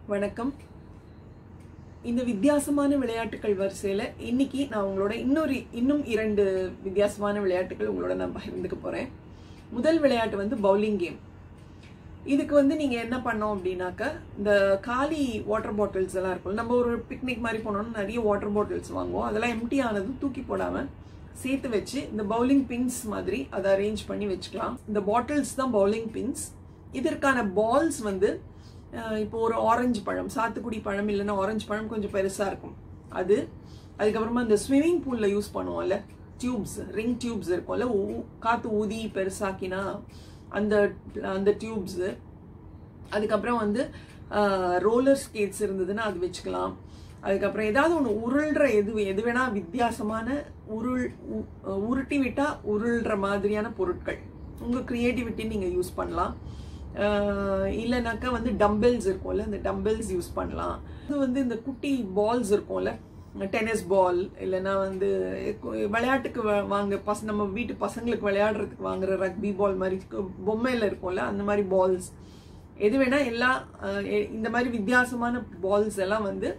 வணக்கம் இந்த வித்தியாசமான விளையாட்டுகள் வரிசையில இன்னைக்கு நான் உங்களோட இன்னொரு இன்னும் இரண்டு வித்தியாசமான விளையாட்டுகள் உங்களோட நான் பகிர்ந்துக்க போறேன் முதல் விளையாட்டு வந்து பவுலிங் கேம் இதுக்கு வந்து நீங்க என்ன பண்ணோம் அப்படின்னாக்க இந்த காலி வாட்டர் பாட்டில்ஸ் எல்லாம் இருக்கும் நம்ம ஒரு பிக்னிக் மாதிரி போனோம்னா நிறைய வாட்டர் பாட்டில்ஸ் வாங்குவோம் அதெல்லாம் எம்டி ஆனதும் தூக்கி போடாம சேர்த்து வச்சு இந்த பவுலிங் பின்ஸ் மாதிரி அதை அரேஞ்ச் பண்ணி வச்சுக்கலாம் இந்த பாட்டில்ஸ் தான் பவுலிங் பின்ஸ் இதற்கான பால்ஸ் வந்து அஹ், இப்போ ஒரு ஆரஞ்சு பழம் சாத்துக்குடி பழம் இல்லைன்னா ஆரஞ்சு பழம் கொஞ்சம் பெருசா இருக்கும் அது அதுக்கப்புறமா இந்த ஸ்விம்மிங் பூல்ல யூஸ் பண்ணுவோம்ல டியூப்ஸ் ரிங் டியூப்ஸ் இருக்கும்ல ஊ- காத்து ஊதி பெருசாக்கினா அந்த அந்த டியூப்ஸ் அதுக்கப்புறம் வந்து ரோலர் ஸ்கேட்ஸ் இருந்ததுன்னா அது வச்சுக்கலாம் அதுக்கப்புறம் ஏதாவது ஒன்று உருள்ற எது எது வேணா வித்தியாசமான உருள் உ- உருட்டி விட்டா உருள்ற மாதிரியான பொருட்கள் உங்க கிரியேட்டிவிட்டி நீங்க யூஸ் பண்ணலாம் அஹ் இல்லைனாக்கா வந்து டம்பெல்ஸ் இருக்கும்ல இந்த டம்பெல்ஸ் யூஸ் பண்ணலாம் இது வந்து இந்த குட்டி பால்ஸ் இருக்கும்ல டென்னிஸ் பால் இல்லைன்னா வந்து கு- விளையாட்டுக்கு வா- வாங்க பச நம்ம வீட்டு பசங்களுக்கு விளையாடுறதுக்கு வாங்குற ரக்பி பால் மாதிரி கு- பொம்மையில இருக்கும்ல அந்த மாதிரி பால்ஸ் எது வேணா எல்லா அஹ், எ- இந்த மாதிரி வித்தியாசமான பால்ஸ் எல்லாம் வந்து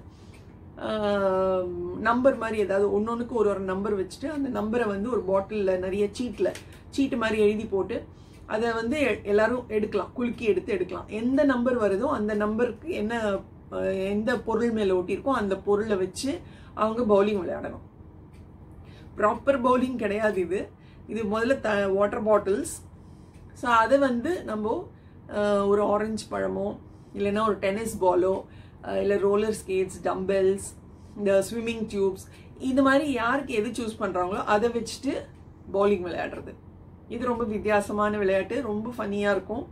நம்பர் மாதிரி ஏதாவது ஒன்னொன்னுக்கு ஒரு ஒரு நம்பர் வச்சுட்டு அந்த நம்பரை வந்து ஒரு பாட்டில்ல நிறைய சீட்ல சீட்டு மாதிரி எழுதி போட்டு அதை வந்து எ- எல்லாரும் எடுக்கலாம் குலுக்கி எடுத்து எடுக்கலாம் எந்த நம்பர் வருதோ அந்த நம்பருக்கு என்ன அஹ், எந்த பொருள் மேல ஒட்டியிருக்கோ அந்த பொருளை வச்சு அவங்க பவுலிங் விளையாடணும் ப்ராப்பர் பவுலிங் கிடையாது இது இது முதல்ல த வாட்டர் பாட்டில்ஸ் ஸோ அதை வந்து நம்ம அஹ், ஒரு ஆரஞ்சு பழமோ இல்லைன்னா ஒரு டென்னிஸ் பாலோ இல்லை ரோலர் ஸ்கேட்ஸ் டம்பெல்ஸ் இந்த ஸ்விம்மிங் டியூப்ஸ் இந்த மாதிரி யாருக்கு எது சூஸ் பண்ணுறாங்களோ அதை வச்சுட்டு பவுலிங் விளையாடுறது இது ரொம்ப வித்தியாசமான விளையாட்டு ரொம்ப ஃபன்னியாக இருக்கும்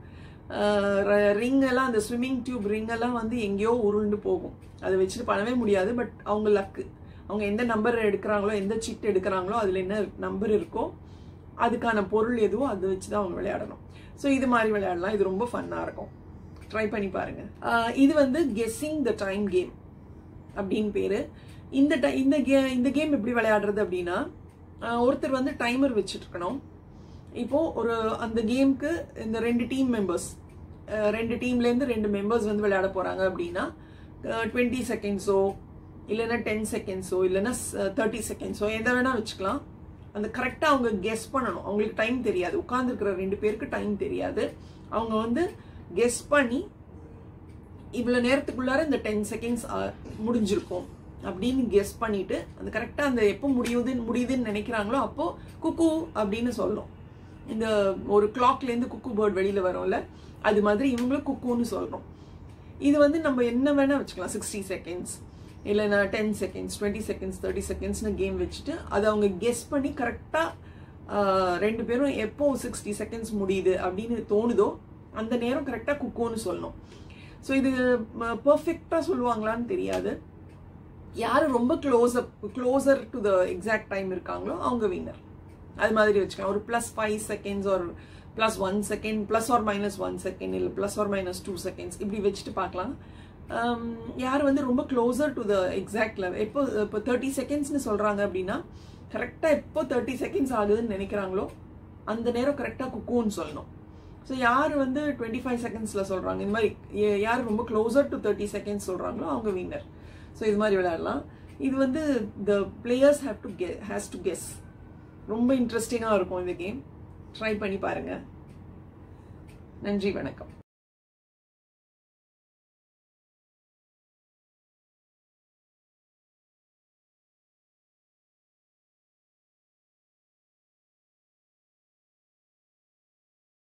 ரிங் எல்லாம் அந்த ஸ்விம்மிங் டியூப் ரிங் எல்லாம் வந்து எங்கேயோ உருண்டு போகும் அதை வச்சுட்டு பண்ணவே முடியாது பட் அவங்க லக்கு அவங்க எந்த நம்பர் எடுக்கிறாங்களோ எந்த சீட் எடுக்கிறாங்களோ அதில் என்ன நம்பர் இருக்கோ அதுக்கான பொருள் எதுவோ அதை வச்சு தான் அவங்க விளையாடணும் ஸோ இது மாதிரி விளையாடலாம் இது ரொம்ப ஃபன்னாக இருக்கும் ட்ரை பண்ணி பாருங்க ஆஹ் இது வந்து கெஸ்ஸிங் த டைம் கேம் அப்படின்னு பேரு இந்த ti- இந்த கே இந்த கேம் எப்படி விளையாடுறது அப்படின்னா ஆஹ் ஒருத்தர் வந்து டைமர் வச்சுட்டு இருக்கணும் இப்போ ஒரு அந்த கேம்க்கு இந்த ரெண்டு டீம் மெம்பர்ஸ் ரெண்டு டீம்ல இருந்து ரெண்டு மெம்பர்ஸ் வந்து விளையாட போறாங்க அப்படின்னா டுவெண்ட்டி செகண்ட்ஸோ இல்லைன்னா டென் செகண்ட்ஸோ இல்லைன்னா தேர்ட்டி செகண்ட்ஸோ எதை வேணா வச்சுக்கலாம் அந்த கரெக்டாக அவங்க கெஸ் பண்ணணும் அவங்களுக்கு டைம் தெரியாது உட்கார்ந்துருக்கிற ரெண்டு பேருக்கு டைம் தெரியாது அவங்க வந்து கெஸ் பண்ணி இவ்வளவு நேரத்துக்குள்ளார இந்த டென் செகண்ட்ஸ் முடிஞ்சிருக்கும் அப்படின்னு கெஸ் பண்ணிட்டு அந்த கரெக்டா அந்த எப்போ முடியுதுன்னு முடியுதுன்னு நினைக்கிறாங்களோ அப்போ குக்கு அப்படின்னு சொல்லணும் இந்த ஒரு கிளாக்ல இருந்து குக்கு பேர்ட் வெளியில வரும்ல அது மாதிரி இவங்களும் குக்குன்னு சொல்றோம் இது வந்து நம்ம என்ன வேணா வச்சுக்கலாம் சிக்ஸ்டி செகண்ட்ஸ் இல்லைன்னா ten seconds twenty seconds thirty செகண்ட்ஸ்னு கேம் வச்சுட்டு அதை அவங்க கெஸ் பண்ணி கரெக்டாக ரெண்டு பேரும் எப்போ சிக்ஸ்டி செகண்ட்ஸ் முடியுது அப்படின்னு தோணுதோ அந்த நேரம் கரெக்டாக குக்கோன்னு சொல்லணும் ஸோ இது பர்ஃபெக்டாக சொல்லுவாங்களான்னு தெரியாது யார் ரொம்ப closer closer to the exact time இருக்காங்களோ அவங்க வின்னர் அது மாதிரி வச்சுக்கலாம் ஒரு ப்ளஸ் ஃபைவ் செகண்ட்ஸ் ஒரு plus one second plus or minus one second இல்லை plus or minus two seconds இப்படி வச்சுட்டு பார்க்கலாம் Um, யார் வந்து ரொம்ப closer to the exact level எப்போ இப்போ தேர்ட்டி செகண்ட்ஸ்னு சொல்கிறாங்க அப்படின்னா கரெக்டாக எப்போ தேர்ட்டி செகண்ட்ஸ் ஆகுதுன்னு நினைக்கிறாங்களோ அந்த நேரம் கரெக்டாக குக்குன்னு சொல்லணும் ஸோ யார் வந்து டுவெண்ட்டி ஃபைவ் செகண்ட்ஸில் சொல்கிறாங்க இந்த மாதிரி ய- யார் ரொம்ப க்ளோசர் டு தேர்ட்டி செகண்ட்ஸ் சொல்கிறாங்களோ அவங்க வின்னர் ஸோ இது மாதிரி விளையாடலாம் இது வந்து த பிளேயர்ஸ் ஹேவ் டு கெ ஹேஸ் டு கெஸ் ரொம்ப இன்ட்ரெஸ்டிங்காக இருக்கும் இந்த கேம் ட்ரை பண்ணி பாருங்க நன்றி வணக்கம்